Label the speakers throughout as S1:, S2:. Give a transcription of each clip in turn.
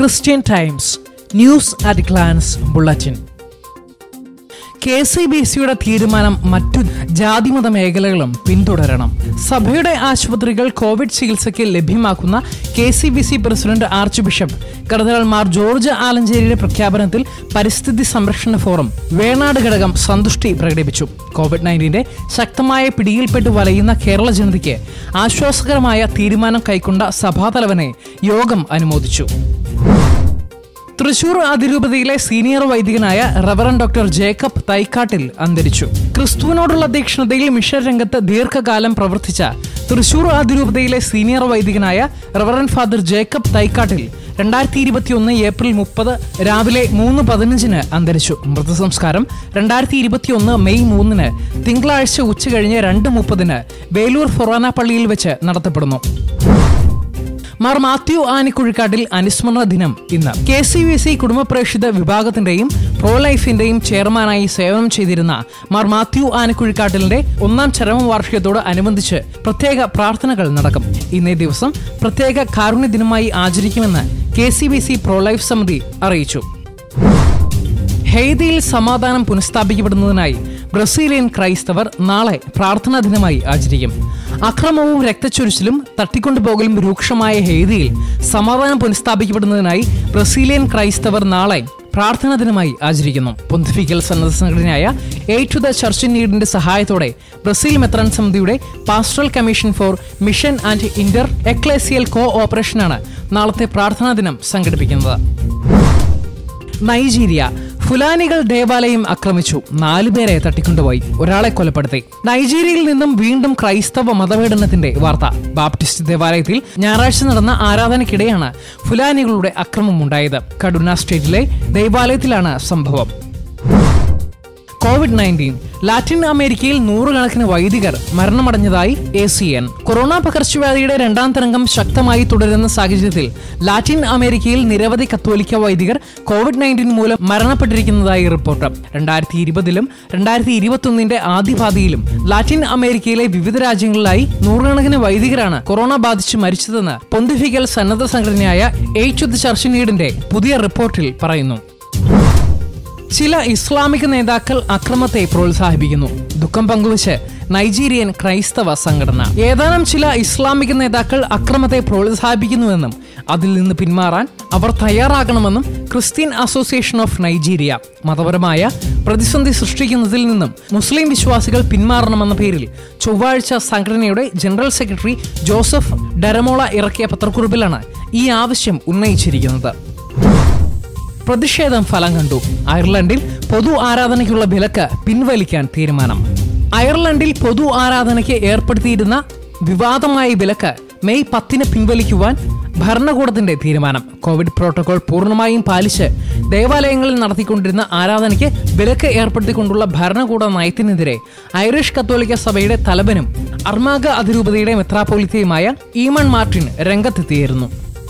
S1: Christian times news at glance bulletin K C B സിയുടെ തീരുമാനം മറ്റു ജാതിമത മേഖലകളും പിന്തുടരണം സഭയുടെ ആശുപത്രികൾ കോവിഡ് ചികിത്സയ്ക്ക് ലഭ്യമാക്കുന്ന K C B C president archbishop കർദിനാൾ മാർ ജോർജ് ആലഞ്ചേരിയുടെ പ്രഖ്യാപനത്തിൽ പരിസ്ഥിതി സംരക്ഷണ ഫോറം വേണാട് ഘടകം സന്തുഷ്ടി പ്രകടിപ്പിച്ചു കോവിഡ് നയൻറ്റീന്റെ ശക്തമായ പിടിയിൽപ്പെട്ട് വലയുന്ന കേരള ജനതയ്ക്ക് ആശ്വാസകരമായ തീരുമാനം കൈക്കൊണ്ട സഭാതലവനെ യോഗം അനുമോദിച്ചു തൃശൂർ അതിരൂപതയിലെ സീനിയർ വൈദികനായ റവറൻ ഡോക്ടർ ജേക്കബ് തൈക്കാട്ടിൽ അന്തരിച്ചു ക്രിസ്തുവിനോടുള്ള ദീക്ഷണതയിൽ മിഷൻ രംഗത്ത് ദീർഘകാലം പ്രവർത്തിച്ച തൃശൂർ അതിരൂപതയിലെ സീനിയർ വൈദികനായ റവറൻ ഫാദർ ജേക്കബ് തൈക്കാട്ടിൽ രണ്ടായിരത്തി ഇരുപത്തിയൊന്ന് ഏപ്രിൽ മുപ്പത് രാവിലെ മൂന്ന് പതിനഞ്ചിന് അന്തരിച്ചു മൃതസംസ്കാരം രണ്ടായിരത്തി ഇരുപത്തിയൊന്ന് മെയ് മൂന്നിന് തിങ്കളാഴ്ച ഉച്ചകഴിഞ്ഞ് രണ്ട് മുപ്പതിന് വേലൂർ ഫൊറാന പള്ളിയിൽ വെച്ച് നടത്തപ്പെടുന്നു മാർ മാത്യു ആനിക്കുഴിക്കാട്ടിൽ അനുസ്മരണ ദിനം ഇന്ന് കെ സി വി സി കുടുംബപ്രേക്ഷിത വിഭാഗത്തിന്റെയും പ്രോ ലൈഫിന്റെയും ചെയർമാനായി സേവനം ചെയ്തിരുന്ന മാർ മാത്യു ആനിക്കുഴിക്കാട്ടിലിന്റെ ഒന്നാം ചരമ വാർഷികത്തോട് അനുബന്ധിച്ച് പ്രത്യേക പ്രാർത്ഥനകൾ നടക്കും ഇന്നേ ദിവസം പ്രത്യേക കാരുണ്യ ദിനമായി ആചരിക്കുമെന്ന് K C B C pro life സമിതി അറിയിച്ചു ഹെയ്തിയിൽ സമാധാനം പുനഃസ്ഥാപിക്കപ്പെടുന്നതിനായി ബ്രസീലിയൻ ക്രൈസ്തവർ നാളെ പ്രാർത്ഥനാ ദിനമായി ആചരിക്കും അക്രമവും രക്തച്ചൊരിച്ചിലും തട്ടിക്കൊണ്ടുപോകലും രൂക്ഷമായ ഹെയ്തിയിൽ സമാധാനം പുനഃസ്ഥാപിക്കപ്പെടുന്നതിനായി ബ്രസീലിയൻ ക്രൈസ്തവർ നാളെ പ്രാർത്ഥനാ ദിനമായി ആചരിക്കുന്നു പൊന്തിഫിക്കൽ സന്നദ്ധ സംഘടനയായ എയ്റ്റ് ടു ദ ചർച്ച് നീഡിന്റെ സഹായത്തോടെ ബ്രസീൽ മെത്രാൻ സമിതിയുടെ pastoral commission for mission and inter ecclesial co ഓപ്പറേഷനാണ് നാളത്തെ പ്രാർത്ഥനാ ദിനം സംഘടിപ്പിക്കുന്നത് നൈജീരിയ ഫുലാനികൾ ദേവാലയം ആക്രമിച്ചു നാലുപേരെ തട്ടിക്കൊണ്ടുപോയി ഒരാളെ കൊലപ്പെടുത്തി നൈജീരിയയിൽ നിന്നും വീണ്ടും ക്രൈസ്തവ മതപീഡനത്തിന്റെ വാർത്ത ബാപ്റ്റിസ്റ്റ് ദേവാലയത്തിൽ ഞായറാഴ്ച നടന്ന ആരാധനയ്ക്കിടെയാണ് ഫുലാനികളുടെ അക്രമമുണ്ടായത് കഡുന സ്റ്റേറ്റിലെ ദേവാലയത്തിലാണ് സംഭവം കോവിഡ് നയൻറ്റീൻ ലാറ്റിൻ അമേരിക്കയിൽ നൂറുകണക്കിന് വൈദികർ മരണമടഞ്ഞതായി എ സി എൻ കൊറോണ പകർച്ചവ്യാധിയുടെ രണ്ടാം തരംഗം ശക്തമായി തുടരുന്ന സാഹചര്യത്തിൽ ലാറ്റിൻ അമേരിക്കയിൽ നിരവധി കത്തോലിക്ക വൈദികർ കോവിഡ് നയൻറ്റീൻ മൂലം മരണപ്പെട്ടിരിക്കുന്നതായി റിപ്പോർട്ട് രണ്ടായിരത്തി ഇരുപതിലും രണ്ടായിരത്തി ഇരുപത്തൊന്നിന്റെ ആദ്യപാതിയിലും ലാറ്റിൻ അമേരിക്കയിലെ വിവിധ രാജ്യങ്ങളിലായി നൂറുകണക്കിന് വൈദികരാണ് കൊറോണ ബാധിച്ച് മരിച്ചതെന്ന് പൊന്തിഫിക്കൽ സന്നദ്ധ സംഘടനയായ എയ്റ്റ് ദ ചർച്ച് നീഡിന്റെ പുതിയ റിപ്പോർട്ടിൽ പറയുന്നു ചില ഇസ്ലാമിക നേതാക്കൾ അക്രമത്തെ പ്രോത്സാഹിപ്പിക്കുന്നു ദുഃഖം പങ്കുവച്ച് നൈജീരിയൻ ക്രൈസ്തവ സംഘടന ഏതാനും ചില ഇസ്ലാമിക നേതാക്കൾ അക്രമത്തെ പ്രോത്സാഹിപ്പിക്കുന്നുവെന്നും അതിൽ നിന്ന് പിന്മാറാൻ അവർ തയ്യാറാകണമെന്നും ക്രിസ്ത്യൻ അസോസിയേഷൻ ഓഫ് നൈജീരിയ മതപരമായ പ്രതിസന്ധി സൃഷ്ടിക്കുന്നതിൽ നിന്നും മുസ്ലിം വിശ്വാസികൾ പിന്മാറണമെന്ന പേരിൽ ചൊവ്വാഴ്ച സംഘടനയുടെ ജനറൽ സെക്രട്ടറി ജോസഫ് ഡരമോള ഇറക്കിയ പത്രക്കുറിപ്പിലാണ് ഈ ആവശ്യം ഉന്നയിച്ചിരിക്കുന്നത് പ്രതിഷേധം ഫലം കണ്ടു അയർലൻഡിൽ പൊതു ആരാധനയ്ക്കുള്ള വിലക്ക് പിൻവലിക്കാൻ തീരുമാനം അയർലൻഡിൽ പൊതു ആരാധനയ്ക്ക് ഏർപ്പെടുത്തിയിരുന്ന വിവാദമായ വിലക്ക് മെയ് പത്തിന് പിൻവലിക്കുവാൻ ഭരണകൂടത്തിന്റെ തീരുമാനം കോവിഡ് പ്രോട്ടോകോൾ പൂർണ്ണമായും പാലിച്ച് ദേവാലയങ്ങളിൽ നടത്തിക്കൊണ്ടിരുന്ന ആരാധനയ്ക്ക് വിലക്ക് ഏർപ്പെടുത്തിക്കൊണ്ടുള്ള ഭരണകൂട നയത്തിനെതിരെ ഐറിഷ് കത്തോലിക്ക സഭയുടെ തലവനും അർമാഗ അതിരൂപതയുടെ മെത്രാപോലിത്തയുമായ ഈമൺ മാർട്ടിൻ രംഗത്തെത്തിയിരുന്നു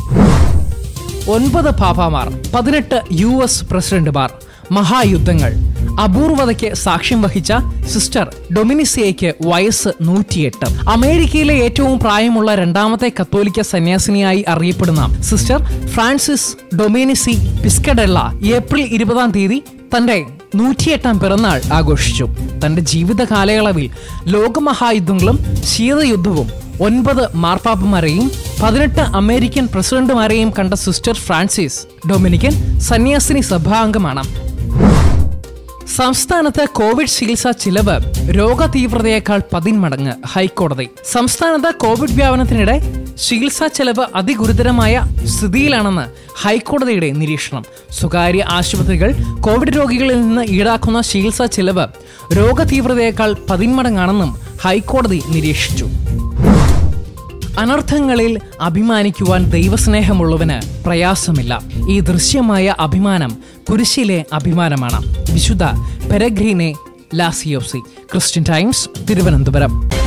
S1: ഒൻപത് പാപ്പാമാർ പതിനെട്ട് യു എസ് പ്രസിഡന്റുമാർ മഹായുദ്ധങ്ങൾ അപൂർവതയ്ക്ക് സാക്ഷ്യം വഹിച്ച സിസ്റ്റർ ഡൊമിനിസിയയ്ക്ക് വയസ്സ് നൂറ്റിയെട്ട് അമേരിക്കയിലെ ഏറ്റവും പ്രായമുള്ള രണ്ടാമത്തെ കത്തോലിക്ക സന്യാസിനിയായി അറിയപ്പെടുന്ന sister Francis Dominici Piscadella April ഇരുപതാം തീയതി തന്റെ നൂറ്റിയെട്ടാം പിറന്നാൾ ആഘോഷിച്ചു തന്റെ ജീവിത കാലയളവിൽ ലോകമഹായുദ്ധങ്ങളും ശീതയുദ്ധവും ഒൻപത് മാർപ്പാപ്പമാരെയും പതിനെട്ട് അമേരിക്കൻ പ്രസിഡന്റുമാരെയും കണ്ട സിസ്റ്റർ ഫ്രാൻസിസ് ഡൊമിനിക്കൻ സന്യാസിനി സഭാംഗമാണ് സംസ്ഥാനത്ത് കോവിഡ് ചികിത്സാ ചിലവ് രോഗതീവ്രതയേക്കാൾ പതിന്മടങ്ങ് ഹൈക്കോടതി സംസ്ഥാനത്ത് കോവിഡ് വ്യാപനത്തിനിടെ ചികിത്സാ ചെലവ് അതിഗുരുതരമായ സ്ഥിതിയിലാണെന്ന് ഹൈക്കോടതിയുടെ നിരീക്ഷണം സ്വകാര്യ ആശുപത്രികൾ കോവിഡ് രോഗികളിൽ നിന്ന് ഈടാക്കുന്ന ചികിത്സാ ചെലവ് രോഗതീവ്രതയേക്കാൾ പതിന്മടങ്ങാണെന്നും ഹൈക്കോടതി നിരീക്ഷിച്ചു അനർത്ഥങ്ങളിൽ അഭിമാനിക്കുവാൻ ദൈവസ്നേഹമുള്ളവന് പ്രയാസമില്ല ഈ ദൃശ്യമായ അഭിമാനം കുരിശിലെ അഭിമാനമാണ് വിശുദ്ധ Peregrine Laziosi Christian Times Thiruvananthapuram